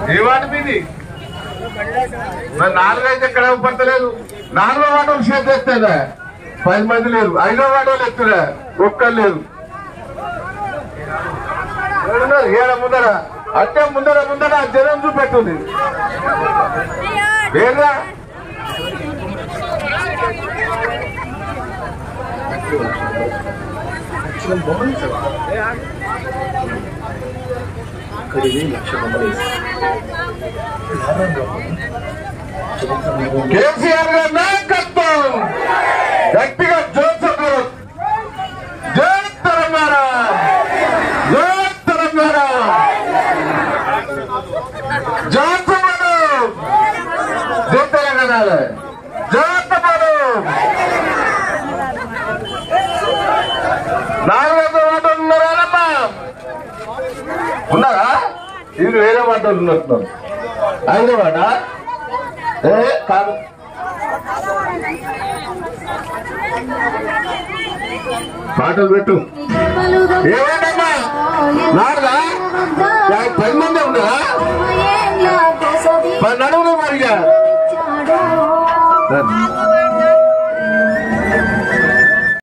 ఏ వాటి మీది మరి నాలుగైతే ఎక్కడ పడతలేదు నాలుగో వాటలు షేర్ చేస్తుందా పది మంది లేరు ఐదో వాటలు ఎత్తురా ఒక్కరు లేరు ఏడున్నారు? ఏడ ముందర అంటే ముందర ముందర జనం చూపెట్టుంది వేరా కేసీఆర్ గారి నాయకత్వం గట్టిగా జోసఫ్ జై తెలంగాణ జై తెలంగాణ జాతమను జై తెలంగాణ జాతమను నాలుగైదు మాటలు ఉన్నారా ఉన్నారా ఇది వేరే మాటలు ఉన్నట్టున్నారు ఐదో మాట ఏ కాదు పాటలు పెట్టు ఏమైందమ్మా నాలుగా యా- పది మంది ఉన్నారా పది నడువులు మరిగా